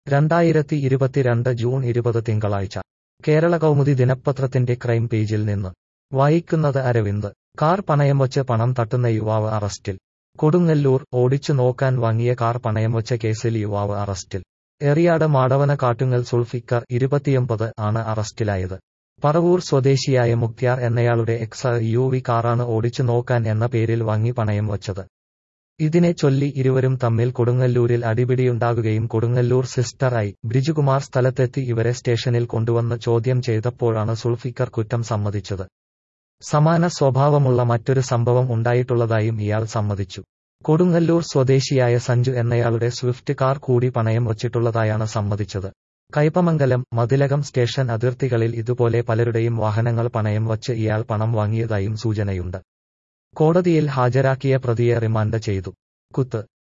രണ്ടായിരത്തി ഇരുപത്തിരണ്ട് ജൂൺ ഇരുപത് തിങ്കളാഴ്ച കേരള കൗമുദി ദിനപത്രത്തിന്റെ ക്രൈം പേജിൽ നിന്ന് വായിക്കുന്നത് അരവിന്ദ് കാർ പണയം വച്ച് പണം തട്ടുന്ന യുവാവ് അറസ്റ്റിൽ കൊടുങ്ങല്ലൂർ ഓടിച്ചു നോക്കാൻ വാങ്ങിയ കാർ പണയം വച്ച കേസിൽ യുവാവ് അറസ്റ്റിൽ എറിയാട് മാടവന കാട്ടുങ്ങൽ സുൾഫിക്കർ ഇരുപത്തിയൊമ്പത് ആണ് അറസ്റ്റിലായത് പറവൂർ സ്വദേശിയായ മുക്തിയാർ എന്നയാളുടെ എക്സ് യു വി കാറാണ് ഓടിച്ചു നോക്കാൻ എന്ന പേരിൽ വാങ്ങി പണയം വച്ചത് ഇതിനെ ചൊല്ലി ഇരുവരും തമ്മിൽ കൊടുങ്ങല്ലൂരിൽ അടിപിടിയുണ്ടാകുകയും കൊടുങ്ങല്ലൂർ സിസ്റ്റർ ഐ ബ്രിജുകുമാർ സ്ഥലത്തെത്തി ഇവരെ സ്റ്റേഷനിൽ കൊണ്ടുവന്ന് ചോദ്യം ചെയ്തപ്പോഴാണ് സുൾഫിക്കർ കുറ്റം സമ്മതിച്ചത് സമാന സ്വഭാവമുള്ള മറ്റൊരു സംഭവം ഉണ്ടായിട്ടുള്ളതായും ഇയാൾ സമ്മതിച്ചു കൊടുങ്ങല്ലൂർ സ്വദേശിയായ സഞ്ജു എന്നയാളുടെ സ്വിഫ്റ്റ് കാർ കൂടി പണയം വച്ചിട്ടുള്ളതായാണ് സമ്മതിച്ചത് കൈപ്പമംഗലം മതിലകം സ്റ്റേഷൻ അതിർത്തികളിൽ ഇതുപോലെ പലരുടെയും വാഹനങ്ങൾ പണയം വച്ച് ഇയാൾ പണം വാങ്ങിയതായും സൂചനയുണ്ട് കോടതിയിൽ ഹാജരാക്കിയ പ്രതിയെ റിമാൻഡ് ചെയ്തു കുത്ത്